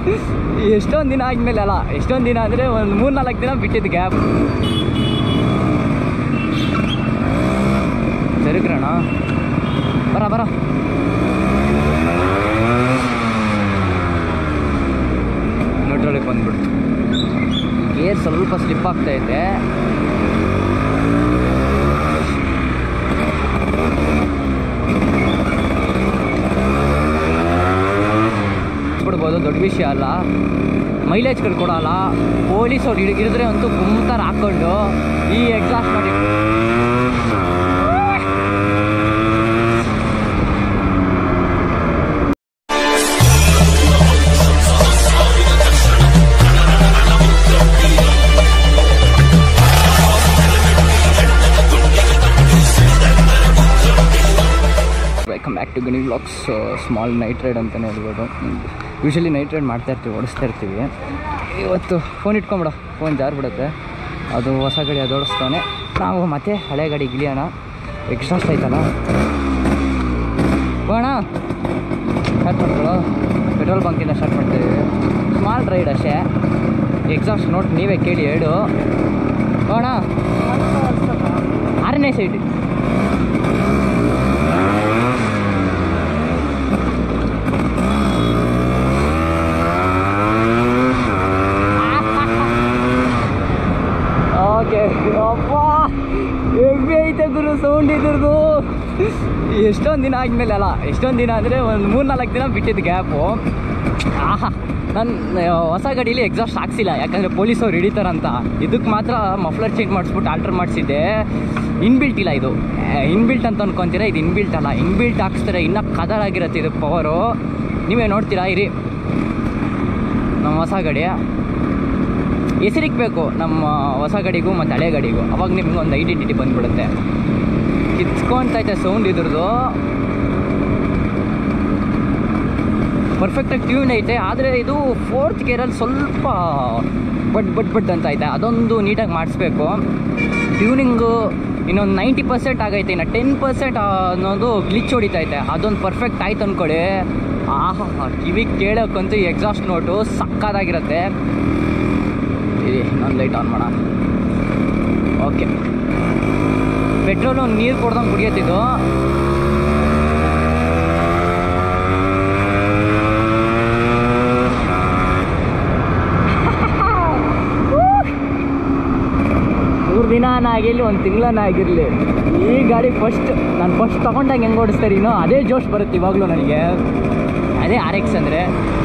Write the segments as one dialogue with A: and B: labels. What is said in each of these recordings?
A: ಎಷ್ಟೊಂದು ದಿನ ಆದ್ಮೇಲೆ ಅಲ್ಲ ಎಷ್ಟೊಂದು ದಿನ ಅಂದರೆ ಒಂದು ಮೂರು ನಾಲ್ಕು ದಿನ ಬಿಟ್ಟಿದ್ದು ಗ್ಯಾಪ್ ಸರಿಗ್ರಣ ಬರ ಬರ ನ್ಯೂಟ್ರಲಿಗೆ ಬಂದ್ಬಿಡ್ತು ಗೇರ್ ಸ್ವಲ್ಪ ಸ್ಲಿಪ್ ಆಗ್ತೈತೆ ಬಿಡ್ಬೋದು ದೊಡ್ಡ ವಿಷಯ ಅಲ್ಲ ಮೈಲೇಜ್ಗಳು ಕೊಡಲ್ಲ ಪೊಲೀಸವ್ರು ಹಿಡ್ ಹಿಡಿದ್ರೆ ಅಂತೂ ಗುಮ್ತಾರ ಹಾಕ್ಕೊಂಡು ಈ ಎಕ್ಸಾಸ್ಟ್ ಮಾಡಿ welcome back to Gani blogs small night ride ಅಂತಲೇ ಹೇಳ್ಬೋದು ಯೂಶಲಿ ನೈಟ್ ರೈಡ್ ಮಾಡ್ತಾ ಇರ್ತೀವಿ ಓಡಿಸ್ತಾ ಇರ್ತೀವಿ ಇವತ್ತು ಫೋನ್ ಇಟ್ಕೊಂಬಿಡ ಫೋನ್ ಜಾರ್ ಬಿಡುತ್ತೆ ಅದು ಹೊಸ ಗಾಡಿ ಅದು ಓಡಿಸ್ತಾನೆ ನಾವು ಮತ್ತೆ ಹಳೆ ಗಾಡಿ ಗಿಳಿಯೋಣ ಎಕ್ಸ್ಟ್ರಾಸ್ಟ್ ಆಯ್ತಲ್ಲ ಹೋಗೋಣ ಸ್ಟಾರ್ಟ್ ಮಾಡ್ಕೊಳ್ಳೋ ಪೆಟ್ರೋಲ್ ಬಂಕಿಂದ ಸ್ಟಾರ್ಟ್ ಮಾಡ್ತಾಯಿದ್ದೀವಿ ಸ್ಮಾಲ್ ರೈಡ್ ಅಷ್ಟೇ ಎಕ್ಸಾಸ್ಟ್ ನೋಟ್ ನೀವೇ ಕೇಳಿ ಹೇಳು ಹೋಗೋಣ ಆರನೇ ಸೈಡ್ ಓಕೆ ಅಪ್ಪ ಹೆವಿ ಐತೆ ಗುರು ಸೌಂಡ್ ಇದ್ರದ್ದು ಎಷ್ಟೊಂದು ದಿನ ಆದ್ಮೇಲೆ ಅಲ್ಲ ಎಷ್ಟೊಂದು ದಿನ ಅಂದರೆ ಒಂದು ಮೂರು ನಾಲ್ಕು ದಿನ ಬಿಟ್ಟಿದ್ದು ಗ್ಯಾಪು ಆಹಾ ನಾನು ಹೊಸ ಗಾಡೀಲಿ ಎಕ್ಸಾಸ್ಟ್ ಹಾಕ್ಸಿಲ್ಲ ಯಾಕಂದರೆ ಪೊಲೀಸವ್ರು ಹಿಡಿತಾರಂತ ಇದಕ್ಕೆ ಮಾತ್ರ ಮಫ್ಲರ್ ಚೇಂಜ್ ಮಾಡಿಸ್ಬಿಟ್ಟು ಆಲ್ಟ್ರ್ ಮಾಡಿಸಿದ್ದೆ ಇನ್ಬಿಲ್ಟ್ ಇಲ್ಲ ಇದು ಇನ್ಬಿಲ್ಟ್ ಅಂತ ಅನ್ಕೊತೀರ ಇದು ಇನ್ಬಿಲ್ಟ್ ಅಲ್ಲ ಇನ್ಬಿಲ್ಟ್ ಹಾಕ್ಸ್ತಾರೆ ಇನ್ನೂ ಕದರಾಗಿರುತ್ತೆ ಇದು ಪವರು ನೀವೇ ನೋಡ್ತೀರಾ ಇರಿ ನಮ್ಮ ಹೊಸ ಗಾಡಿ ಹೆಸರಿಗೆ ಬೇಕು ನಮ್ಮ ಹೊಸ ಗಾಡಿಗೂ ಮತ್ತು ಹಳೆ ಗಾಡಿಗೂ ಅವಾಗ ನಿಮ್ಗೆ ಒಂದು ಐಡೆಂಟಿಟಿ ಬಂದ್ಬಿಡುತ್ತೆ ಕಿತ್ಕೊಂತೈತೆ ಸೌಂಡ್ ಇದ್ರದ್ದು ಪರ್ಫೆಕ್ಟಾಗಿ ಟ್ಯೂನ್ ಐತೆ ಆದರೆ ಇದು ಫೋರ್ತ್ ಗೇರಲ್ಲಿ ಸ್ವಲ್ಪ ಬಟ್ ಬಟ್ ಬಟ್ ಅಂತ ಐತೆ ಅದೊಂದು ನೀಟಾಗಿ ಮಾಡಿಸ್ಬೇಕು ಟ್ಯೂನಿಂಗು ಇನ್ನೊಂದು ನೈಂಟಿ ಪರ್ಸೆಂಟ್ ಆಗೈತೆ ಇನ್ನು ಟೆನ್ ಪರ್ಸೆಂಟ್ ಅನ್ನೋದು ಗ್ಲಿಚ್ ಹೊಡಿತೈತೆ ಅದೊಂದು ಪರ್ಫೆಕ್ಟ್ ಆಯ್ತು ಅಂದ್ಕೊಳ್ಳಿ ಆಹಾ ಕಿವಿಗೆ ಕೇಳೋಕ್ಕಂತೂ ಎಕ್ಸಾಸ್ಟ್ ನೋಟು ಸಕ್ಕದಾಗಿರುತ್ತೆ ಇರಿ ಇನ್ನೊಂದು ಲೈಟ್ ಆನ್ ಮಾಡೋಣ ಓಕೆ ಪೆಟ್ರೋಲು ನೀರು ಕೊಡ್ದಂಗೆ ಕುಡಿಯತ್ತಿದ್ದು ಮೂರು ದಿನ ಆಗಿರಲಿ ಒಂದು ತಿಂಗಳನ್ನ ಆಗಿರಲಿ ಈ ಗಾಡಿ ಫಸ್ಟ್ ನಾನು ಫಸ್ಟ್ ತೊಗೊಂಡಾಗ ಹೆಂಗೆ ಓಡಿಸ್ತಾರೀನೋ ಅದೇ ಜೋಶ್ ಬರುತ್ತೆ ಇವಾಗಲೂ ನನಗೆ ಅದೇ ಆರ್ ಎಕ್ಸ್ ಅಂದರೆ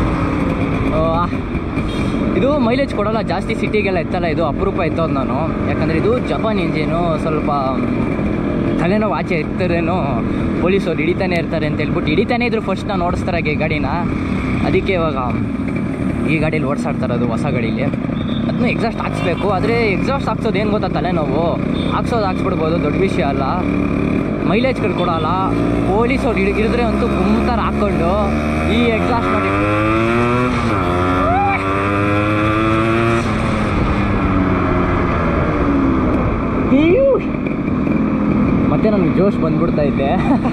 A: ಇದು ಮೈಲೇಜ್ ಕೊಡೋಲ್ಲ ಜಾಸ್ತಿ ಸಿಟಿಗೆಲ್ಲ ಎತ್ತಲ್ಲ ಇದು ಅಪರೂಪ ಎತ್ತೋದು ನಾನು ಯಾಕಂದರೆ ಇದು ಜಪಾನ್ ಇಂಜಿನು ಸ್ವಲ್ಪ ತಲೆನೋವು ಆಚೆ ಇರ್ತಾರೇನೋ ಪೊಲೀಸವ್ರು ಹಿಡಿತಾನೆ ಇರ್ತಾರೆ ಅಂತ ಹೇಳ್ಬಿಟ್ಟು ಹಿಡಿತಾನೆ ಇದ್ರು ಫಸ್ಟ್ ನಾನು ಓಡಿಸ್ತಾರೆ ಈ ಗಾಡಿನ ಅದಕ್ಕೆ ಇವಾಗ ಈ ಗಾಡೀಲಿ ಓಡಿಸಾಡ್ತಾರೆ ಅದು ಹೊಸ ಗಾಡೀಲಿ ಅದನ್ನು ಎಕ್ಸಾಸ್ಟ್ ಹಾಕ್ಸ್ಬೇಕು ಆದರೆ ಎಕ್ಸಾಸ್ಟ್ ಹಾಕ್ಸೋದು ಏನು ಗೊತ್ತಾ ತಲೆನೋವು ಹಾಕ್ಸೋದು ಹಾಕ್ಸ್ಬಿಡ್ಬೋದು ದೊಡ್ಡ ವಿಷಯ ಅಲ್ಲ ಮೈಲೇಜ್ಗಳು ಕೊಡಲ್ಲ ಪೊಲೀಸವ್ರು ಹಿಡಿ ಹಿಡಿದ್ರೆ ಅಂತೂ ಗುಮ್ತಾರ ಹಾಕ್ಕೊಂಡು ಈ ಎಕ್ಸಾಸ್ಟ್ ಮಾಡಿ ಅಯ್ಯೋ! ಮತ್ತೆ ನನಗೆ ಜೋಶ್ ಬಂದ್ಬಿಡ್ತೈತೆ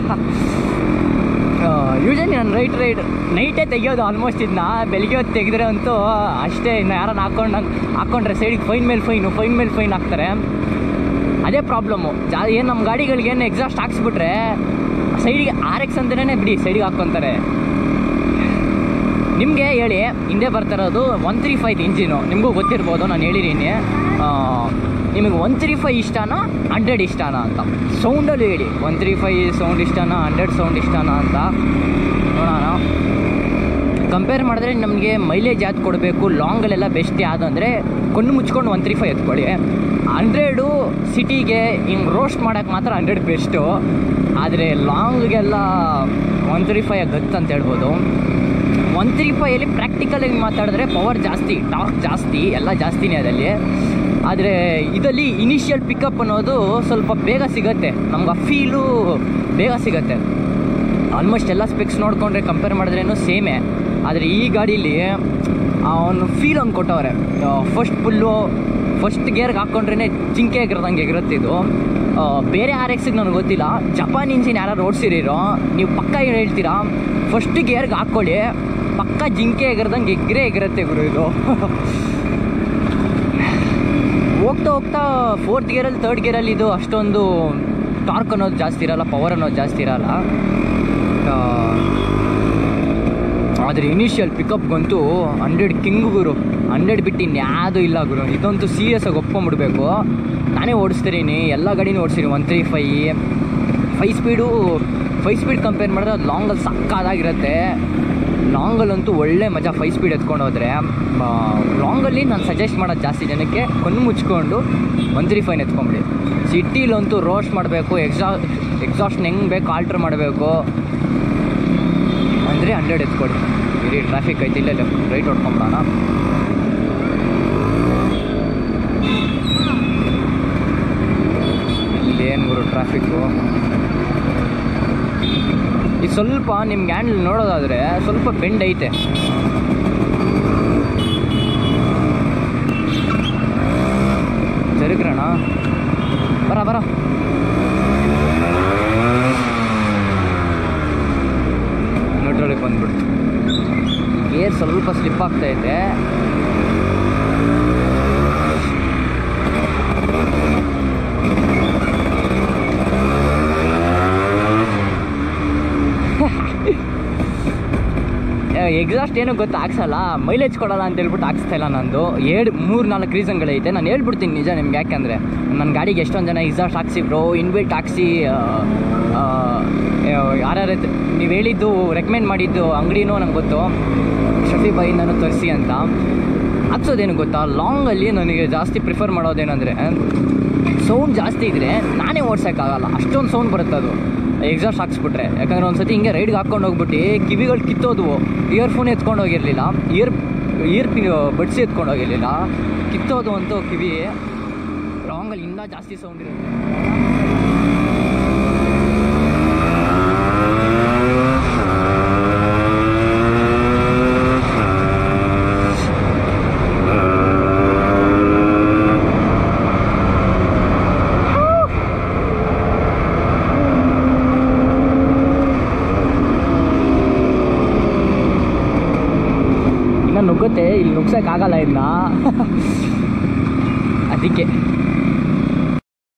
A: ಯೂಶಲಿ ನಾನು ರೈಟ್ ರೈಡ್ ನೈಟೇ ತೆಗಿಯೋದು ಆಲ್ಮೋಸ್ಟ್ ಇದನ್ನ ಬೆಳಿಗ್ಗೆ ಹೊತ್ತು ತೆಗೆದ್ರೆ ಅಂತೂ ಅಷ್ಟೇ ಇನ್ನು ಯಾರನ್ನ ಹಾಕೊಂಡು ಹಾಕ್ಕೊಂಡ್ರೆ ಸೈಡಿಗೆ ಫೈನ್ ಮೇಲೆ ಫೈನು ಫೈನ್ ಮೇಲೆ ಫೈನ್ ಹಾಕ್ತಾರೆ ಅದೇ ಪ್ರಾಬ್ಲಮ್ಮು ಜಾ ಏನು ನಮ್ಮ ಗಾಡಿಗಳಿಗೆ ಏನು ಎಕ್ಸಾಸ್ಟ್ ಹಾಕ್ಸ್ಬಿಟ್ರೆ ಸೈಡಿಗೆ ಆರ್ ಎಕ್ಸ್ ಅಂತಲೇ ಬಿಡಿ ಸೈಡಿಗೆ ಹಾಕ್ಕೊತಾರೆ ನಿಮಗೆ ಹೇಳಿ ಹಿಂದೆ ಬರ್ತಿರೋದು ಒನ್ ತ್ರೀ ಫೈವ್ ಇಂಜಿನು ನಿಮಗೂ ಗೊತ್ತಿರ್ಬೋದು ನಾನು ಹೇಳಿದ್ದೀನಿ ನಿಮಗೆ ಒನ್ ತ್ರೀ ಫೈ ಇಷ್ಟನಾ ಹಂಡ್ರೆಡ್ ಇಷ್ಟನಾ ಅಂತ ಸೌಂಡಲ್ಲಿ ಹೇಳಿ ಒನ್ ತ್ರೀ ಫೈ ಸೌಂಡ್ ಇಷ್ಟನಾ ಹಂಡ್ರೆಡ್ ಸೌಂಡ್ ಇಷ್ಟನಾ ಅಂತ ನೋಡೋಣ ಕಂಪೇರ್ ಮಾಡಿದ್ರೆ ನಮಗೆ ಮೈಲೇಜ್ ಯಾವ್ದು ಕೊಡಬೇಕು ಲಾಂಗಲ್ಲೆಲ್ಲ ಬೆಸ್ಟ್ ಯಾವುದು ಅಂದರೆ ಕಣ್ಣು ಮುಚ್ಕೊಂಡು ಒನ್ ತ್ರೀ ಫೈ ಎತ್ಕೊಳ್ಳಿ ಹಂಡ್ರೆಡು ಸಿಟಿಗೆ ಹಿಂಗೆ ರೋಸ್ಟ್ ಮಾಡೋಕ್ಕೆ ಮಾತ್ರ ಹಂಡ್ರೆಡ್ ಬೆಸ್ಟು ಆದರೆ ಲಾಂಗ್ಗೆಲ್ಲ ಒನ್ ತ್ರೀ ಫೈ ಗತ್ತು ಅಂತ ಹೇಳ್ಬೋದು ಒನ್ ತ್ರೀ ಫೈಯಲ್ಲಿ ಪ್ರಾಕ್ಟಿಕಲಾಗಿ ಮಾತಾಡಿದ್ರೆ ಪವರ್ ಜಾಸ್ತಿ ಟಾರ್ಕ್ ಜಾಸ್ತಿ ಎಲ್ಲ ಜಾಸ್ತಿನೇ ಅದಲ್ಲಿ ಆದರೆ ಇದರಲ್ಲಿ ಇನಿಷಿಯಲ್ ಪಿಕಪ್ ಅನ್ನೋದು ಸ್ವಲ್ಪ ಬೇಗ ಸಿಗತ್ತೆ ನಮ್ಗೆ ಆ ಫೀಲು ಬೇಗ ಸಿಗತ್ತೆ ಆಲ್ಮೋಸ್ಟ್ ಎಲ್ಲ ಸ್ಪೆಕ್ಸ್ ನೋಡಿಕೊಂಡ್ರೆ ಕಂಪೇರ್ ಮಾಡಿದ್ರೇನು ಸೇಮೇ ಆದರೆ ಈ ಗಾಡೀಲಿ ಅವನು ಫೀಲ್ ಒಂದು ಕೊಟ್ಟವ್ರೆ ಫಸ್ಟ್ ಫುಲ್ಲು ಫಸ್ಟ್ ಗೇರ್ಗೆ ಹಾಕ್ಕೊಂಡ್ರೆ ಜಿಂಕೆ ಎಗರ್ದಂಗೆ ಎಗಿರುತ್ತೆ ಇದು ಆ, ಬೇರೆ ಆರ್ ಎಕ್ಸಿಗೆ ನನಗೆ ಗೊತ್ತಿಲ್ಲ ಜಪಾನ್ ಇಂಜಿನ್ ಯಾರು ಓಡಿಸಿರೋ ನೀವು ಪಕ್ಕ ಏನು ಹೇಳ್ತೀರಾ ಫಸ್ಟ್ ಗೇರ್ಗೆ ಹಾಕ್ಕೊಳ್ಳಿ ಪಕ್ಕ ಜಿಂಕೆ ಎಗರ್ದಂಗೆ ಎಗ್ರೆ ಎಗರತ್ತೆ ಗುರು ಇದು ಹೋಗ್ತಾ ಹೋಗ್ತಾ ಫೋರ್ತ್ ಗೇರಲ್ಲಿ ತರ್ಡ್ ಗೇರಲ್ಲಿ ಇದು ಅಷ್ಟೊಂದು ಟಾರ್ಕ್ ಅನ್ನೋದು ಜಾಸ್ತಿ ಇರಲ್ಲ ಪವರ್ ಅನ್ನೋದು ಜಾಸ್ತಿ ಇರಲ್ಲ ಆದರೆ ಇನಿಷಿಯಲ್ ಪಿಕಪ್ಗಂತೂ ಹಂಡ್ರೆಡ್ ಕಿಂಗ್ ಗುರು ಹಂಡ್ರೆಡ್ ಬಿಟ್ಟು ಇನ್ಯಾವುದೂ ಇಲ್ಲ ಗುರು ಇದಂತೂ ಸೀರಿಯಸ್ ಆಗಿ ಒಪ್ಕೊಂಡ್ಬಿಡ್ಬೇಕು ನಾನೇ ಓಡಿಸ್ತಿದ್ದೀನಿ ಎಲ್ಲ ಗಾಡಿನೂ ಓಡಿಸ್ತೀನಿ one three five five speed five speed compare ಮಾಡಿದ್ರೆ ಅದು ಲಾಂಗಲ್ಲಿ ಸಕ್ಕದಾಗಿರುತ್ತೆ ಲಾಂಗಲ್ಲಂತೂ ಒಳ್ಳೆ ಮಜಾ ಫೈ ಸ್ಪೀಡ್ ಎತ್ಕೊಂಡು ಹೋದರೆ ಲಾಂಗಲ್ಲಿ ನಾನು ಸಜೆಸ್ಟ್ ಮಾಡೋದು ಜಾಸ್ತಿ ಜನಕ್ಕೆ ಕಣ್ಣು ಮುಚ್ಕೊಂಡು ಒನ್ ತ್ರೀ ಫೈನ್ ಎತ್ಕೊಂಬಿಡಿ ಸಿಟಿಲಂತೂ ರೋಸ್ಟ್ ಮಾಡಬೇಕು ಎಕ್ಸಾ ಎಕ್ಸಾಸ್ಟ್ನ ಹೆಂಗೆ ಬೇಕು ಆಲ್ಟ್ರ್ ಮಾಡಬೇಕು ಅಂದರೆ ಹಂಡ್ರೆಡ್ ಎತ್ಕೊಡಿ ಇರಿ ಟ್ರಾಫಿಕ್ ಐತಿ ಇಲ್ಲೇ ಲೆಫ್ಟ್ ರೈಟ್ ಹೊಡ್ಕೊಂಬಿಡೋಣ ಇಲ್ಲೇನು ಗುರು ಟ್ರಾಫಿಕ್ಕು ಇದು ಸ್ವಲ್ಪ ನಿಮ್ಗೆ ಹ್ಯಾಂಡಲ್ ನೋಡೋದಾದರೆ ಸ್ವಲ್ಪ ಬೆಂಡ್ ಐತೆ ಜರುಗ್ರಣ ಬರ ಬರ ನ್ಯೂಟ್ರಲಿಗೆ ಬಂದ್ಬಿಡ್ತು ಗೇರ್ ಸ್ವಲ್ಪ ಸ್ಲಿಪ್ ಆಗ್ತೈತೆ ಎಕ್ಸಾಸ್ಟ್ ಏನೋ ಗೊತ್ತು ಹಾಕ್ಸಲ್ಲ ಮೈಲೇಜ್ ಕೊಡಲ್ಲ ಅಂತ ಹೇಳ್ಬಿಟ್ಟು ಹಾಕ್ಸ್ತಾ ಇಲ್ಲ ನಂದು ಏಳು ಮೂರು ನಾಲ್ಕು ರೀಸನ್ಗಳೈತೆ ನಾನು ಹೇಳ್ಬಿಡ್ತೀನಿ ನಿಜ ನಿಮ್ಗೆ ಯಾಕೆಂದರೆ ನನ್ನ ಗಾಡಿಗೆ ಎಷ್ಟೊಂದು ಜನ ಎಕ್ಸಾಸ್ಟ್ ಹಾಕ್ಸಿ ಬ್ರೋ ಇನ್ಬಿಲ್ಟ್ ಹಾಕ್ಸಿ ಯಾರ್ಯಾರು ನೀವು ಹೇಳಿದ್ದು ರೆಕಮೆಂಡ್ ಮಾಡಿದ್ದು ಅಂಗಡಿನೂ ನಂಗೆ ಗೊತ್ತು ಶಫಿ ಬಾಯಿ ನಾನು ತರಿಸಿ ಅಂತ ಹಾಕ್ಸೋದೇನು ಗೊತ್ತಾ ಲಾಂಗಲ್ಲಿ ನನಗೆ ಜಾಸ್ತಿ ಪ್ರಿಫರ್ ಮಾಡೋದೇನೆಂದರೆ ಸೌಂಡ್ ಜಾಸ್ತಿ ಇದ್ದರೆ ನಾನೇ ಓಡ್ಸೋಕ್ಕಾಗಲ್ಲ ಅಷ್ಟೊಂದು ಸೌಂಡ್ ಬರುತ್ತೆ ಅದು ಎಕ್ಸಾಸ್ಟ್ ಹಾಕ್ಸ್ಬಿಟ್ರೆ ಯಾಕಂದ್ರೆ ಒಂದು ಸತಿ ಹಿಂಗೆ ರೈಡ್ಗೆ ಹಾಕ್ಕೊಂಡು ಹೋಗ್ಬಿಟ್ಟು ಕಿವಿಗಳು ಕಿತ್ತೋದ್ವು ಇಯರ್ಫೋನ್ ಎತ್ಕೊಂಡು ಹೋಗಿರಲಿಲ್ಲ ಇಯರ್ ಇಯರ್ ಪಿ ಬಡ್ಸಿ ಎತ್ಕೊಂಡು ಹೋಗಿರಲಿಲ್ಲ ಕಿತ್ತೋದು ಅಂತೂ ಕಿವಿ ಲಾಂಗಲ್ಲಿ ಇನ್ನೂ ಜಾಸ್ತಿ ಸೌಂಡ್ ಇರುತ್ತೆ ಇನ್ನು ನುಗ್ಗುತ್ತೆ ಇಲ್ಲಿ ನುಗ್ಸೋಕ್ಕಾಗಲ್ಲ ಇದನ್ನ ಅದಕ್ಕೆ